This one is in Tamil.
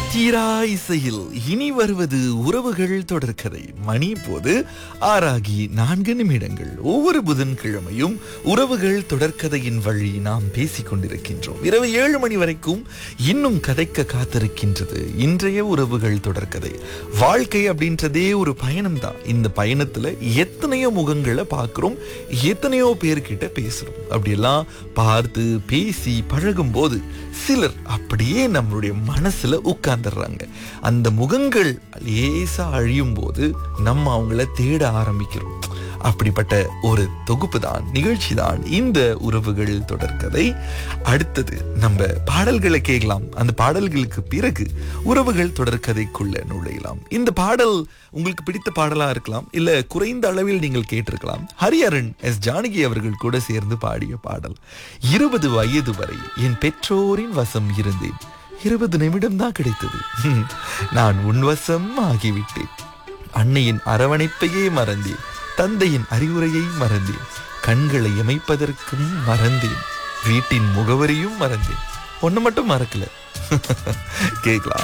தீரா இசையில் இனி வருவது உறவுகள் தொடர்கதை மணி போது ஆறாகி நான்கு நிமிடங்கள் ஒவ்வொரு புதன்கிழமையும் உறவுகள் தொடர்கதையின் வழி நாம் பேசிக் கொண்டிருக்கின்றோம் இரவு ஏழு மணி வரைக்கும் இன்னும் கதைக்க காத்திருக்கின்றது இன்றைய உறவுகள் தொடர்கதை வாழ்க்கை அப்படின்றதே ஒரு பயணம் தான் இந்த பயணத்துல எத்தனையோ முகங்களை பார்க்கிறோம் எத்தனையோ பேர்கிட்ட பேசுறோம் அப்படியெல்லாம் பார்த்து பேசி பழகும் போது சிலர் அப்படியே நம்மளுடைய மனசுல உட்கார்ந்துடுறாங்க அந்த முகங்கள் லேசா அழியும் போது நம்ம அவங்கள தேட ஆரம்பிக்கிறோம் அப்படிப்பட்ட ஒரு தொகுப்பு தான் நிகழ்ச்சி தான் இந்த உறவுகள் தொடர்கதை அடுத்தது நம்ம பாடல்களை கேட்கலாம் அந்த பாடல்களுக்கு பிறகு உறவுகள் தொடர்கதைக்குள்ள நுழையலாம் இந்த பாடல் உங்களுக்கு பிடித்த பாடலா இருக்கலாம் இல்ல குறைந்த அளவில் நீங்கள் கேட்டிருக்கலாம் ஹரிஹரன் எஸ் ஜானகி அவர்கள் கூட சேர்ந்து பாடிய பாடல் இருபது வயது வரை என் பெற்றோரின் வசம் இருந்தேன் இருபது நிமிடம் தான் கிடைத்தது ஹம், நான் உன் வசம் ஆகிவிட்டேன் அன்னையின் அரவணைப்பையே மறந்தேன் தந்தையின் அறிவுரையை மறந்தேன் கண்களை இமைப்பதற்கும் மறந்தேன் வீட்டின் முகவரியும் மறந்தேன் ஒண்ணு மட்டும் மறக்கல கேட்கலாம்